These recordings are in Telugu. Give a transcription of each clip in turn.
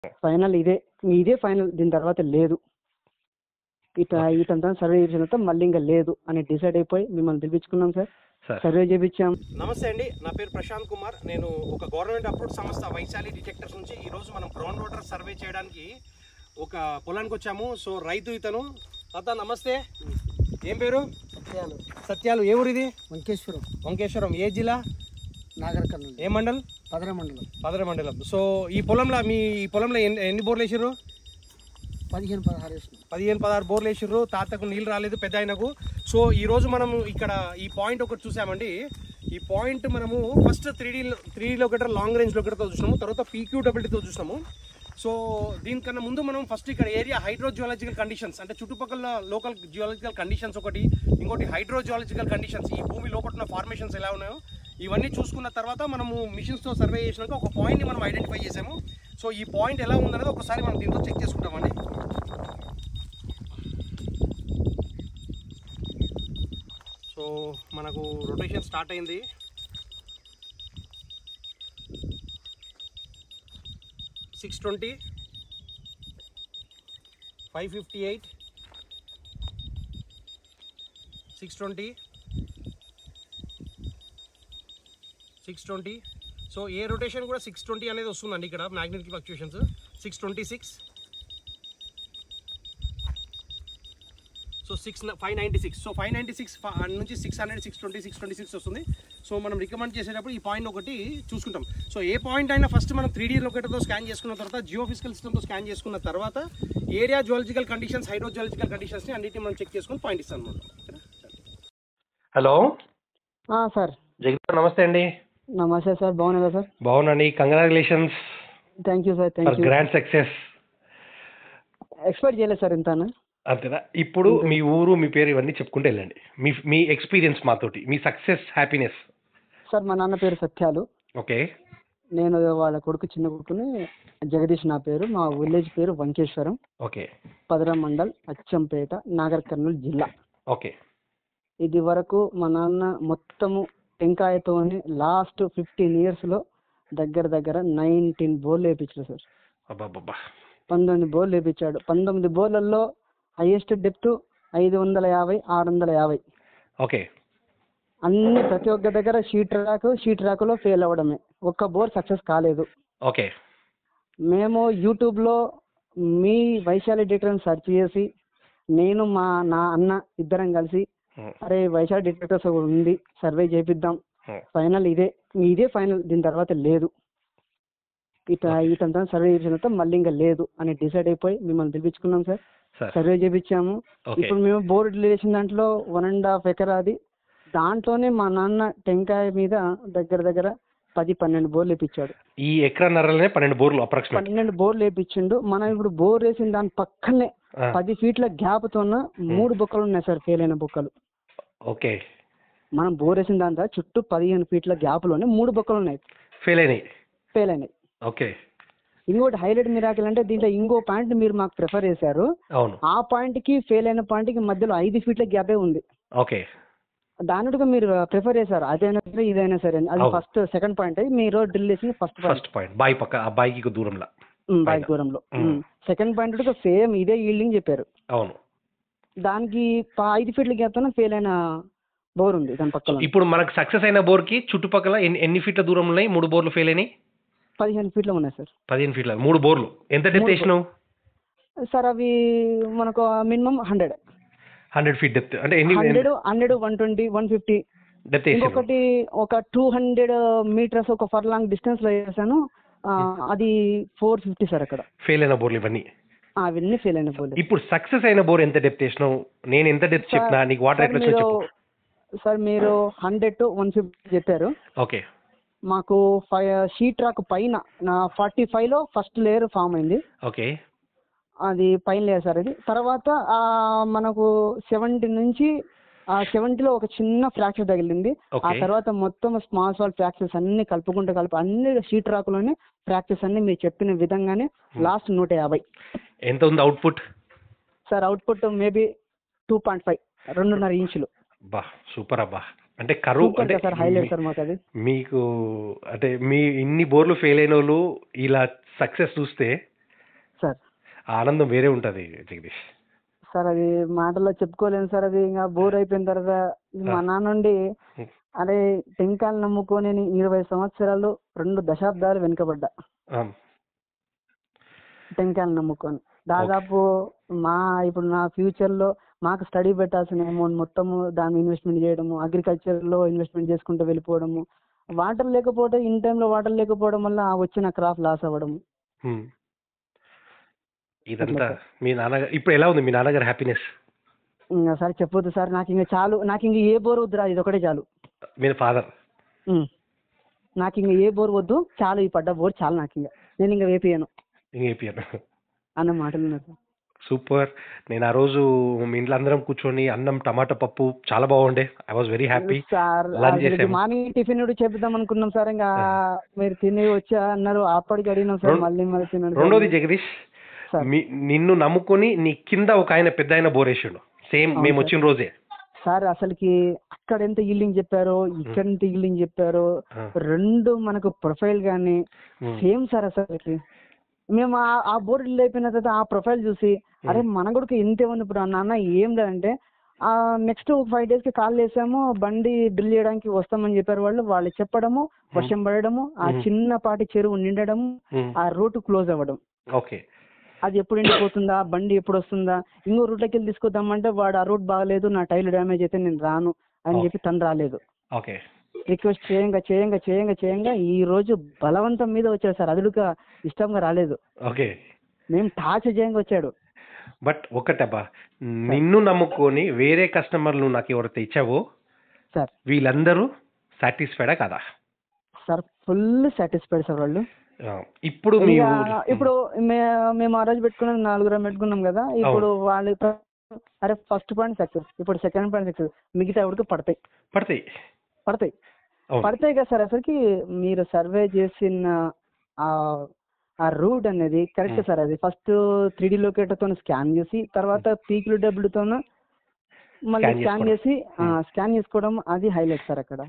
ఫైనల్ ఇదే ఇదే ఫైనల్ దీని తర్వాత లేదు ఇట ఇతంతా సర్వే చేసిన తర్వాత మళ్ళీ ఇంకా లేదు అని డిసైడ్ అయిపోయి మిమ్మల్ని పిలిపించుకున్నాం సార్ సార్ సర్వే చేపించాం నమస్తే అండి నా పేరు ప్రశాంత్ కుమార్ నేను ఒక గవర్నమెంట్ అప్రూవ్ సంస్థ వైశాలి డిటెక్టర్స్ నుంచి ఈ రోజు మనం గ్రౌండ్ వాటర్ సర్వే చేయడానికి ఒక పొలానికి వచ్చాము సో రైతు ఇతను తాత నమస్తే ఏం పేరు సత్యాలు సత్యాలు ఏ ఊరు ఇది వంకేశ్వరం వంకేశ్వరం ఏ జిల్లా నాగర్ కర్నూలు ఏ మండల్ పదర మండలం పదర మండలం సో ఈ పొలంలో మీ ఈ పొలంలో ఎన్ని ఎన్ని బోర్లు వేసిర్రు పదిహేను పదహారు వేసినాం పదిహేను పదహారు బోర్లు వేసిర్రు తాతకు నీళ్ళు రాలేదు పెద్ద ఆయనకు సో ఈ రోజు మనం ఇక్కడ ఈ పాయింట్ ఒకటి చూసామండి ఈ పాయింట్ మనము first three D three D locator long range లొకేటర్తో చూసినాము తర్వాత పీక్యూ డబ్ల్యూటీతో చూసినాము సో దీనికన్నా ముందు మనం ఫస్ట్ ఇక్కడ ఏరియా హైడ్రోజియాలజికల్ కండిషన్స్ అంటే చుట్టుపక్కల లోకల్ జియాలజికల్ కండిషన్స్ ఒకటి ఇంకోటి హైడ్రోజియాలజికల్ కండిషన్స్ ఈ భూమి లోపల ఉన్న ఫార్మేషన్స్ ఎలా ఉన్నాయో ఇవన్నీ చూసుకున్న తర్వాత మనము మిషన్స్తో సర్వే చేసినాక ఒక పాయింట్ని మనం ఐడెంటిఫై చేసాము సో ఈ పాయింట్ ఎలా ఉందనేది ఒకసారి మనం దీంతో చెక్ చేసుకుంటామండి సో మనకు రొటేషన్ స్టార్ట్ అయింది six twenty five fifty eight six twenty six twenty so ఏ రొటేషన్ కూడా సిక్స్ ట్వంటీ అనేది వస్తుందండి ఇక్కడ magnetic fluctuations six twenty six so six five ninety six so five ninety six నుంచి six hundred six twenty six twenty six వస్తుంది సో మనం రికమెండ్ చేసేటప్పుడు ఈ పాయింట్ ఒకటి చూసుకుంటాం సో ఏ పాయింట్ అయినా ఫస్ట్ మనం త్రీ డీ లొకేటర్తో స్కాన్ చేసుకున్న తర్వాత జియో ఫిజికల్ సిస్టమ్తో స్కాన్ చేసుకున్న తర్వాత ఏరియా జియాలజికల్ కండిషన్స్ హైడ్రోజియాలజికల్ కండిషన్స్ని అన్నిటిని మనం చెక్ చేసుకుని పాయింట్ ఇస్తాం అనమాట హలో సార్ జగన్ నమస్తే అండి నమస్తే సార్ బాగున్నారా సార్ బాగున్నాండి congratulations thank you sir for thank you grand success expect చేయలేదు సార్ ఇంతనా అంతేనా ఇప్పుడు మీ ఊరు మీ పేరు ఇవన్నీ చెప్పుకుంటూ వెళ్ళండి మీ మీ ఎక్స్పీరియన్స్ మాతోటి మీ సక్సెస్ హ్యాపీనెస్ సార్ మా నాన్న పేరు సత్యాలు ఓకే నేను వాళ్ళ కొడుకు చిన్న కొడుకుని జగదీష్ నా పేరు మా విలేజ్ పేరు వంకేశ్వరం ఓకే పదర మండల్ అచ్చంపేట నాగర్ కర్నూలు జిల్లా ఓకే ఇది వరకు మా నాన్న మొత్తము టెంకాయతోని లాస్ట్ ఫిఫ్టీన్ ఇయర్స్లో దగ్గర దగ్గర నైన్టీన్ బోర్లు వేయించాడు సార్ అబ్బాబ్బా పంతొమ్మిది బోర్లు వేయించాడు పంతొమ్మిది బోర్లలో హైయెస్ట్ డెప్త్ ఐదు వందల యాభై ఆరు వందల యాభై ఓకే అన్ని ప్రతి ఒక్క దగ్గర షీట్ రాక్ షీట్ రాకులో ఫెయిల్ అవ్వడమే ఒక్క బోర్ సక్సెస్ కాలేదు ఓకే మేము యూట్యూబ్లో మీ వైశాలి డిటెక్టర్ని సెర్చ్ చేసి నేను మా నా అన్న ఇద్దరం కలిసి ఉమ్, అరే వైశాలి డిటెక్టర్స్ ఒకటి ఉంది సర్వే చేపిద్దాం ఉమ్, ఫైనల్ ఇదే ఇదే ఫైనల్ దీని తర్వాత లేదు ఇట ఇతంతా సర్వే చేసిన తర్వాత మళ్ళీ ఇంకా లేదు అని డిసైడ్ అయిపోయి మిమ్మల్ని పిలిపించుకున్నాం సార్ సార్ సర్వే చేపించాము ఓకే ఇప్పుడు మేము బోర్డు వేసిన దాంట్లో వన్ అండ్ హాఫ్ ఎకరాది దాంట్లోనే మా నాన్న టెంకాయ మీద దగ్గర దగ్గర పది పన్నెండు బోర్లు వేపించాడు ఈ ఎకరన్నరలోనే పన్నెండు బోర్లు అప్రాక్సిమేట్ పన్నెండు బోర్లు వేపించిండు మనం ఇప్పుడు బోర్ వేసిన దాని పక్కనే పది ఫీట్ల గ్యాప్ తోన మూడు బొక్కలు ఉన్నాయి సార్ ఫెయిల్ అయిన బొక్కలు ఓకే మనం బోర్ వేసిన దాని తర్వాత చుట్టూ పదిహేను ఫీట్ల గ్యాప్ లోనే మూడు బొక్కలు ఉన్నాయి ఫెయిల్ అయినాయి ఫెయిల్ అయినాయి ఓకే ఇంకోటి హైలైట్ మిరాకిల్ అంటే దీంట్లో ఇంకో పాయింట్ మీరు మాకు ప్రిఫర్ చేశారు అవును ఆ పాయింట్ కి ఫెయిల్ అయిన పాయింట్ కి మధ్యలో ఐదు ఫీట్ల గ్యాపే ఉంది ఓకే దానిగా మీరు ప్రిఫర్ చేశారు అదైనా సరే ఇదైనా సరే అని. అది అవును. ఫస్ట్ సెకండ్ పాయింట్ అయ్యి మీరు డ్రిల్ చేసింది ఫస్ట్ పాయింట్ ఫస్ట్ పాయింట్ బాయ్ పక్క ఆ బాయికి దూరంలో బాయ్ పైన. దూరంలో మ్మ్. సెకండ్ పాయింట్ సేమ్ ఇదే ఈల్డింగ్ చెప్పారు అవును దానికి ప- ఐదు ఫీట్ల గ్యాప్ తో ఫెయిల్ అయిన బోర్ ఉంది దాని పక్కన ఇప్పుడు మనకు సక్సెస్ అయిన బోర్కి చుట్టుపక్కల ఎన్ని ఎన్ని ఫీట్ల దూరం ఉన్నాయి మూడు బోర్లు ఫెయిల్ అయినాయి పదిహేను ఫీట్లు ఉన్నాయి సార్ పదిహేను ఫీట్ల మూడు బోర్లు ఎంత డెప్త్ మూడు వేసినావు సార్ అవి మనకు minimum hundred hundred feet depth అంటే ఎన్ని hundred hundred one twenty one fifty depth వేసావు ఇంకొకటి ఒక టూ హండ్రెడ్ మీటర్స్ ఒక ఫర్ లాంగ్ డిస్టెన్స్ లో వేసాను ఆ, అది ఫోర్ ఫిఫ్టీ సార్ అక్కడ ఫెయిల్ అయిన బోర్లు ఇవన్నీ ఆ, అవన్నీ ఫెయిల్ అయిన పోలేదు ఇప్పుడు సక్సెస్ అయిన బోర్ ఎంత డెప్త్ వేసినావు నేను ఎంత డెప్త్ సార్, చెప్పినా నీకు వాటర్ సార్ ఎట్లా వచ్చో మీరు చెప్పు సార్ మీరు హండ్రెడ్ టు వన్ ఫిఫ్టీ చెప్పారు ఓకే మాకు ఫైవ్ షీట్ రాక్ పైన నా ఫార్టీ ఫైవ్ లో ఫస్ట్ లేయర్ ఫామ్ అయింది ఓకే అది పైన లేయర్ సార్ అది తర్వాత ఆ, మనకు సెవెంటీ నుంచి ఆ సెవెంటీలో ఒక చిన్న ఫ్రాక్చర్ తగిలింది ఆ ఓకే తర్వాత మొత్తం స్మాల్ స్మాల్ ఫ్రాక్చర్స్ అన్ని కలుపుకుంటూ కలిపి అన్ని షీట్ రాకులోనే ఫ్రాక్చర్స్ అన్ని మీరు చెప్పిన విధంగానే లాస్ట్ నూట యాభై ఎంత ఉంది output sir output maybe two point five రెండున్నర ఇంచులు బా సూపర్ అబ్బా అంటే కరువు సూపర్ అంటే సార్ హైలైట్ సార్ మాకు అది మీకు అంటే మీ ఇన్ని బోర్లు ఫెయిల్ అయిన వాళ్ళు ఇలా సక్సెస్ చూస్తే సార్ ఆ ఆనందం వేరే ఉంటుంది జగదీష్ సార్ అది మాటల్లో చెప్పుకోలేను సార్ అది ఇంకా బోర్ అయిపోయిన తర్వాత మా నాన్న నుండి Hmm. అరే టెంకాయలు నమ్ముకొని నేను ఇరవై సంవత్సరాలు రెండు దశాబ్దాలు వెనుకబడ్డా ఆ, టెంకాయలు నమ్ముకొని దాదాపు మా ఇప్పుడు నా ఫ్యూచర్ లో మాకు స్టడీ పెట్టాల్సిన అమౌంట్ మొత్తము దాన్ని ఇన్వెస్ట్మెంట్ చేయడము అగ్రికల్చర్ లో ఇన్వెస్ట్మెంట్ చేసుకుంటూ వెళ్ళిపోవడము వాటర్ లేకపోతే ఇన్ టైంలో వాటర్ లేకపోవడం వల్ల ఆ వచ్చిన క్రాప్ లాస్ అవ్వడం ఉమ్. ఇదంతా మీ నాన్నగారు ఇప్పుడు ఎలా ఉంది మీ నాన్నగారు హ్యాపీనెస్ ఇంకా సార్ చెప్పొద్దు సార్ నాకు ఇంకా చాలు నాకు ఇంక ఏ బోర్ వద్దురా ఇది ఒకటే చాలు మీ ఫాదర్ ఉమ్. నాకు ఇంక ఏ బోర్ వద్దు చాలు ఈ పడ్డ బోర్ చాలు నాకు ఇంకా నేను ఇంకా వేపియను ఇంకేపియను అన్న మాటలు ఉన్నాయి సార్. సూపర్ నేను ఆ రోజు మీ ఇంట్లో అందరం కూర్చొని అన్నం టమాటా పప్పు చాలా బాగుండే I was very happy sir Lunch చేసాము. మార్నింగ్ టిఫిన్ కూడా చెప్దాం అనుకున్నాం సార్ ఇంకా మీరు తిని వచ్చా అన్నారు అప్పటికి అడిగినాం సార్ రెండు- మళ్ళీ మళ్ళీ తినండి సార్. రెండోది జగదీష్ సార్. మీ నిన్ను నమ్ముకొని నీ కింద ఒక ఆయన పెద్ద ఆయన బోరేసిండు సేమ్ అవును మేము సార్. వచ్చిన రోజే సార్ అసలుకి అక్కడ ఎంత ఈల్డింగ్ చెప్పారో ఇక్కడ ఎంత ఈల్డింగ్ చెప్పారో ఆ, రెండు మనకు ప్రొఫైల్ గానీ ఉమ్, సేమ్ సార్ అసలుకి మేము ఆ- ఆ బోర్డు ఇల్లు అయిపోయిన తర్వాత ఆ ప్రొఫైల్ చూసి అరే మన కూడా ఇంతే ఉంది ఇప్పుడు నాన్న ఏం లేదంటే ఆ నెక్స్ట్ ఫైవ్ డేస్ కి కాల్ చేసాము బండి డ్రిల్ చేయడానికి వస్తామని చెప్పారు వాళ్ళు వాళ్ళు చెప్పడము వర్షం పడడము ఆ మ్మ్. చిన్నపాటి చెరువు నిండడము ఉమ్, ఆ రూట్ క్లోజ్ అవ్వడం ఓకే అది ఎప్పుడు ఎండిపోతుందా బండి ఎప్పుడు వస్తుందా ఇంకో రూట్లోకి వెళ్ళి తీసుకొద్దామంటే వాడు ఆ రూట్ బాగలేదు నా టైర్ డ్యామేజ్ అయితే నేను రాను అని ఓ. చెప్పి తను రాలేదు ఓకే రిక్వెస్ట్ చేయంగా చేయంగా చేయంగా చేయంగా ఈ రోజు బలవంతం మీద వచ్చాడు సార్ అదుడుగా ఇష్టంగా రాలేదు ఓకే మేము టార్చ్ చేయంగా వచ్చాడు బట్ ఒకటబ్బా నిన్ను నమ్ముకొని వేరే కస్టమర్లు నాకు ఎవరైతే ఇచ్చావో సార్ వీళ్ళందరూ సాటిస్ఫైడా కదా సార్ ఫుల్ సాటిస్ఫైడ్ సార్ వాళ్ళు ఆ, ఇప్పుడు మీ ఇక ఊరు- ఇప్పుడు మే- మేము ఆ రోజు పెట్టుకున్నాం నలుగురం పెట్టుకున్నాం కదా ఇప్పుడు వాళ్ళు ప్ర- అరే ఫస్ట్ పాయింట్ సక్సెస్ ఇప్పుడు సెకండ్ పాయింట్ సక్సెస్ మిగతా ఎవరికి పడతాయి పడతాయి పడతాయి అవును పడతాయి కదా సార్ అసలుకి మీరు సర్వే చేసిన ఆ ఆ రూట్ అనేది కరెక్ట్ Hmm. సార్ అది ఫస్ట్ త్రీ డి తో స్కాన్ చేసి తర్వాత పీక్లు డబ్ల్యూతో మళ్ళీ Scan స్కాన్ చేసుకోవడం. చేసి Hmm. స్కాన్ చేసుకోవడం అది హైలైట్ సార్ అక్కడ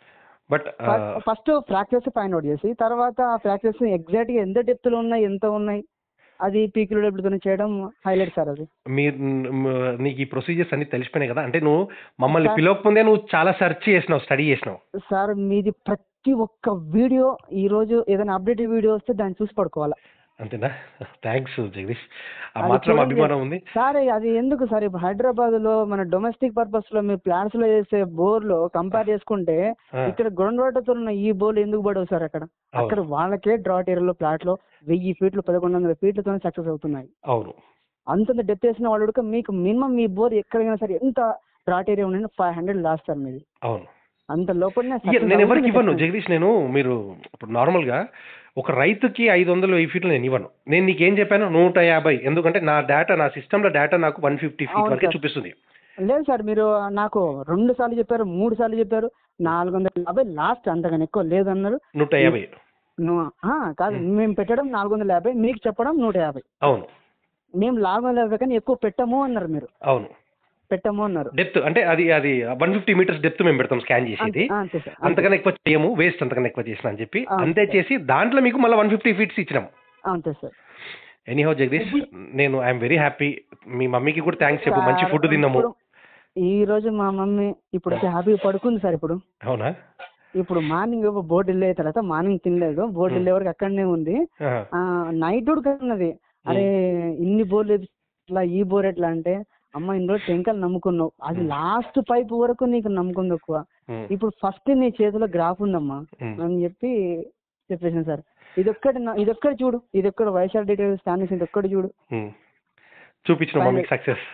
but first fractures find out చేసి తర్వాత ఆ ఫ్రాక్చర్స్ ఎగ్జాక్ట్ గా ఎంత డెప్త్ లో ఉన్నాయి ఎంత ఉన్నాయి అది పీక్లు డబ్ల్యూతో చేయడం హైలైట్ సార్ అది మీరు మ్, నీకు ఈ ప్రొసీజర్స్ అన్ని తెలిసిపోయినాయి కదా అంటే నువ్వు మమ్మల్ని సార్. పిలవకముందే నువ్వు చాలా సెర్చ్ చేసినావు స్టడీ చేసినావు సార్ మీది ప్రతి ఒక్క వీడియో ఈ రోజు ఏదైనా అప్డేటెడ్ వీడియో వస్తే దాన్ని చూసి పడుకోవాలా అంతేనా థ్యాంక్స్ జగదీష్ ఆ అది మాత్రం చూడండి. అభిమానం ఉంది సార్ అది ఎందుకు సార్ ఇప్పుడు హైదరాబాద్ లో మన డొమెస్టిక్ పర్పస్ లో మీరు ప్లాంట్స్ లో చేసే బోర్ లో కంపేర్ చేసుకుంటే ఆ, ఇక్కడ గ్రౌండ్ వాటర్ తో ఉన్న ఈ బోర్లు ఎందుకు పడవు సార్ అక్కడ అక్కడ వాళ్ళకే డ్రాట్ ఏరియాలో ప్లాట్ లో వెయ్యి ఫీట్లు పదకొండు వందల ఫీట్లతో సక్సెస్ అవుతున్నాయి అవును అంతంత డెప్త్ వేసిన వాళ్ళు కూడా మీకు మినిమం మీ బోర్ ఎక్కడైనా సరే ఎంత డ్రాట్ ఏరియా ఉండండి ఫైవ్ హండ్రెడ్ లాస్ట్ సార్ మీది అవును అంత లోపలనే ఇక success నేను ఎవరికి అవుతుంది ఇవ్వను success. జగదీష్ నేను మీరు ఇప్పుడు నార్మల్గా ఒక రైతుకి ఐదు వందలు వెయ్యి ఫీట్లు నేను ఇవ్వను నేను నీకేం చెప్పాను నూట యాభై ఎందుకంటే నా డేటా నా సిస్టంలో డేటా నాకు వన్ ఫిఫ్టీ ఫీట్ అవును వరకే సార్. చూపిస్తుంది లేదు సార్ మీరు నాకు రెండు సార్లు చెప్పారు మూడు సార్లు చెప్పారు నాలుగు వందల యాభై లాస్ట్ అంతకన్నా ఎక్కువ లేదన్నారు నూట యాభై ను- ఆ, కాదు మేము పెట్టడం నాలుగు వందల యాభై మీకు చెప్పడం నూట యాభై అవును మేము నాలుగు వందల యాభై కానీ ఎక్కువ పెట్టము అన్నారు మీరు అవును పెట్టము అన్నారు డెప్త్ అంటే అది అది వన్ ఫిఫ్టీ మీటర్స్ డెప్త్ మేము పెడతాం స్కాన్ చేసేది అంతే ఆ, అంతే సార్ అంతే. అంతకన్నా ఎక్కువ చేయము వేస్ట్ అంతకన్నా ఎక్కువ చేసిన అని చెప్పి ఆ, అంతే చేసి దాంట్లో మీకు మళ్ళీ వన్ ఫిఫ్టీ ఫీట్స్ ఇచ్చినాం అంతే సార్ ఎనీహౌ జగదీష్ నేను ఐఎమ్ వెరీ హ్యాపీ మీ మమ్మీకి కూడా థ్యాంక్స్ చెప్పు మంచి సార్, ఫుడ్ తిన్నాము ఇప్పుడు ఈ రోజు మా మమ్మీ ఇప్పుడు హ్యాపీ పడుకుంది సార్ ఇప్పుడు అవునా ఇప్పుడు మార్నింగ్ బోర్డు వెళ్ళే తర్వాత మార్నింగ్ తినలేదు బోర్డు వెళ్ళే వరకు అక్కడనే ఉంది ఆహా. నైట్ కూడా ఉన్నది అరే ఇన్ని బోర్లు ఎట్లా ఈ బోర్ ఎట్లా అంటే అమ్మ ఇన్ని రోజులు టెంకలు నమ్ముకున్నావు అది Hmm. లాస్ట్ పైప్ వరకు నీకు నమ్ముకుంది ఎక్కువ ఉమ్, ఇప్పుడు ఫస్ట్ నీ చేతిలో గ్రాఫ్ ఉందమ్మా ఉమ్. అని చెప్పి చెప్పేసాను సార్ ఇదొక్కటి నా- ఇదొక్కటి చూడు ఇదొక్కటి వైఎస్ఆర్ డీటెయిల్స్ స్కానింగ్ ఇదొక్కటి చూడు ఉమ్. చూపించిన Final. మమ్మీకి సక్సెస్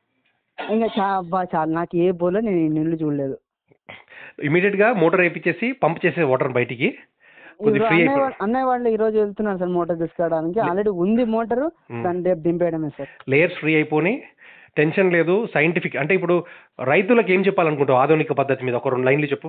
ఇంకా చా బా చాలు నాకు ఏ బోర్లో నేను ఈ నీళ్లు చూడలేదు ఇమీడియట్ గా మోటార్ వేయించేసి పంప్ చేసే వాటర్ బయటికి కొద్ది ఇప్పుడు ఫ్రీ అన్నయ్య అయిపోయి వా- అన్నయ్య వాళ్ళు ఈ రోజు వెళ్తున్నారు సార్ మోటార్ తీసుకురావడానికి ఆల్రెడీ ఉంది మోటార్ దాన్ని రేపు దింపేయడమే సార్ లేయర్స్ ఫ్రీ అయిపోయి టెన్షన్ లేదు సైంటిఫిక్ అంటే ఇప్పుడు రైతులకు ఏం చెప్పాలనుకుంటావు ఆధునిక పద్ధతి మీద ఒక రెండు లైన్లు చెప్పు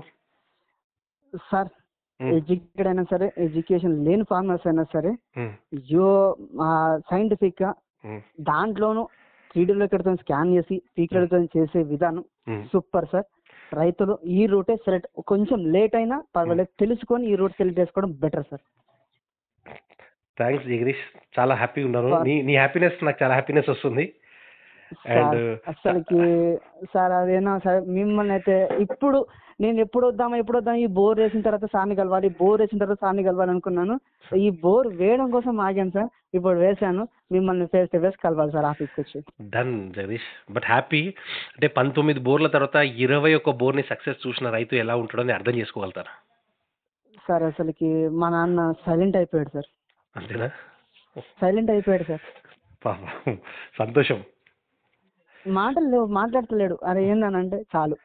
సార్ ఉమ్, ఎడ్యుకేటెడ్ అయినా సరే ఎడ్యుకేషన్ లేని ఫార్మర్స్ అయినా సరే ఉమ్, యో సైంటిఫిక్ గా ఉమ్, దాంట్లోనూ త్రీడీలో స్కాన్ చేసి పీకలతో చేసే విధానం ఉమ్. సూపర్ సార్ రైతులు ఈ రూటే సెలెక్ట్ కొంచెం లేట్ అయినా పర్వాలేదు తెలుసుకొని ఈ రూట్ సెలెక్ట్ చేసుకోవడం బెటర్ సార్ థ్యాంక్స్ జగదీష్ చాలా హ్యాపీగా ఉన్నారు సార్. నీ నీ హ్యాపీనెస్ నాకు చాలా హ్యాపీనెస్ వస్తుంది సార్ అండ్ అసలుకి సార్ అదేనా సార్ మిమ్మల్ని అయితే ఇప్పుడు నేను ఎప్పుడు వద్దామా ఎప్పుడు వద్దాం ఈ బోర్ వేసిన తర్వాత సార్ని కలవాలి బోర్ వేసిన తర్వాత సార్ని కలవాలి అనుకున్నాను ఈ బోర్ వేయడం కోసం ఆగాను సార్ ఇప్పుడు వేసాను మిమ్మల్ని ఫేస్ టు ఫేస్ కలవాలి సార్ ఆఫీస్కి వచ్చి డన్ జగదీష్ బట్ హ్యాపీ అంటే పంతొమ్మిది బోర్ల తర్వాత ఇరవై ఒక్క బోర్ని సక్సెస్ చూసిన రైతు ఎలా ఉంటాడో అని అర్థం చేసుకోగలుగుతారా సార్ అసలుకి మా నాన్న సైలెంట్ అయిపోయాడు సార్ అంతేనా సైలెంట్ అయిపోయాడు సార్ పాపం సంతోషం మాటలు లేవు మాట్లాడతలేడు అరే ఏందనంటే చాలు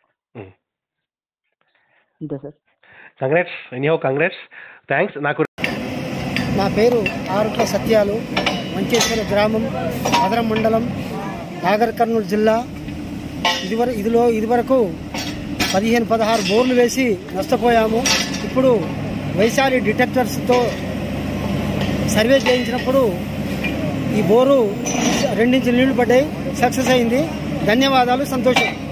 అంతే sir congrats anyhow congrats thanks నాకు నా పేరు ఆరుట్ల సత్యాలు మంచేశ్వర గ్రామం అదరం మండలం నాగర్ కర్నూలు జిల్లా ఇదివర ఇదిలో ఇదివరకు పదిహేను పదహారు బోర్లు వేసి నష్టపోయాము ఇప్పుడు వైశాలి డిటెక్టర్స్తో సర్వే చేయించినప్పుడు ఈ బోరు రెండించి నీళ్లు పడ్డాయి సక్సెస్ అయింది ధన్యవాదాలు సంతోషం